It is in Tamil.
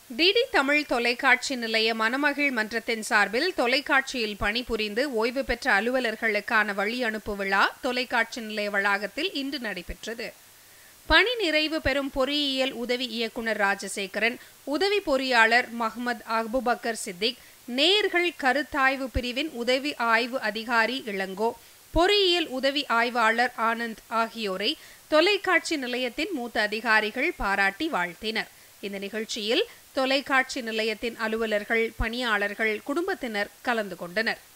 டிடி தமிழ் தொலைக்காட்சி நிலைய மணமகிழ் மன்றத்தின் சார்பில் தொலைக்காட்சியில் பணிபுரிந்து ஓய்வு பெற்ற அலுவலர்களுக்கான வழி அனுப்பு விழா தொலைக்காட்சி நிலைய வளாகத்தில் இன்று நடைபெற்றது பணி நிறைவு பெறும் பொறியியல் உதவி இயக்குநர் ராஜசேகரன் உதவி பொறியாளர் மஹ்மத் அபுபக்கர் சித்திக் நேர்கள் கருத்தாய்வு பிரிவின் உதவி ஆய்வு அதிகாரி இளங்கோ பொறியியல் உதவி ஆய்வாளர் ஆனந்த் ஆகியோரை தொலைக்காட்சி நிலையத்தின் மூத்த அதிகாரிகள் பாராட்டி வாழ்த்தினர் இந்த நிகழ்ச்சியில் தொலைக்காட்சி நிலையத்தின் அலுவலர்கள் பணியாளர்கள் குடும்பத்தினர் கலந்து கொண்டனர்